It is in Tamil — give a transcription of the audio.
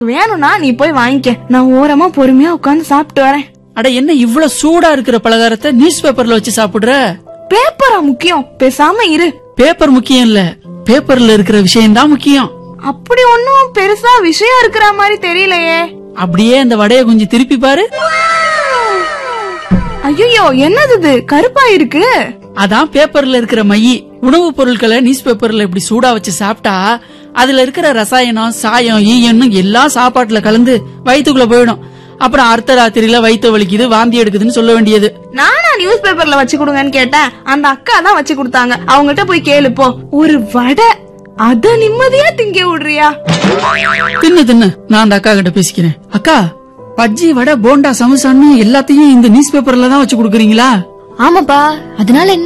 வேணும்னா நீ போய் வாங்கிக்க நான் ஓரமா பொறுமையா உட்கார்ந்து சாப்பிட்டு வரேன் அட என்ன இவ்வளவு சூடா இருக்கிற பலகாரத்தை நியூஸ் பேப்பர்ல வச்சு சாப்பிடுற பேப்பரா முக்கியம் பேசாம இரு பேப்பர் முக்கியம் இல்ல பேப்பர்ல இருக்கிற விஷயம் தான் முக்கியம் அப்படி ஒன்னும் பெருசா விஷயம் இருக்கிற மாதிரி தெரியலையே அப்படியே அந்த வடைய கொஞ்சம் திருப்பி பாரு ஐயோ என்னது இது கருப்பா இருக்கு அதான் பேப்பர்ல இருக்கிற மைய உணவுப் பொருட்களை நியூஸ் பேப்பர்ல இப்படி சூடா வச்சு சாப்பிட்டா அதுல இருக்கிற ரசாயனம் சாயம் ஈயன்னு எல்லாம் சாப்பாட்டுல கலந்து வயித்துக்குள்ள போயிடும் அப்புறம் அர்த்த ராத்திரியில வயித்து வலிக்குது வாந்தி எடுக்குதுன்னு சொல்ல வேண்டியது நானா நியூஸ் பேப்பர்ல வச்சு கொடுங்கன்னு கேட்டேன் அந்த அக்கா தான் வச்சு கொடுத்தாங்க அவங்கள்ட்ட போய் கேளு போ ஒரு வடை அத நிம்மதியா திங்க விடுறியா தின்னு தின்னு நான் அந்த அக்கா கிட்ட பேசிக்கிறேன் அக்கா பஜ்ஜி வடை போண்டா சமோசான்னு எல்லாத்தையும் இந்த நியூஸ் பேப்பர்ல தான் வச்சு கொடுக்குறீங்களா ஆமாப்பா அதனால என்ன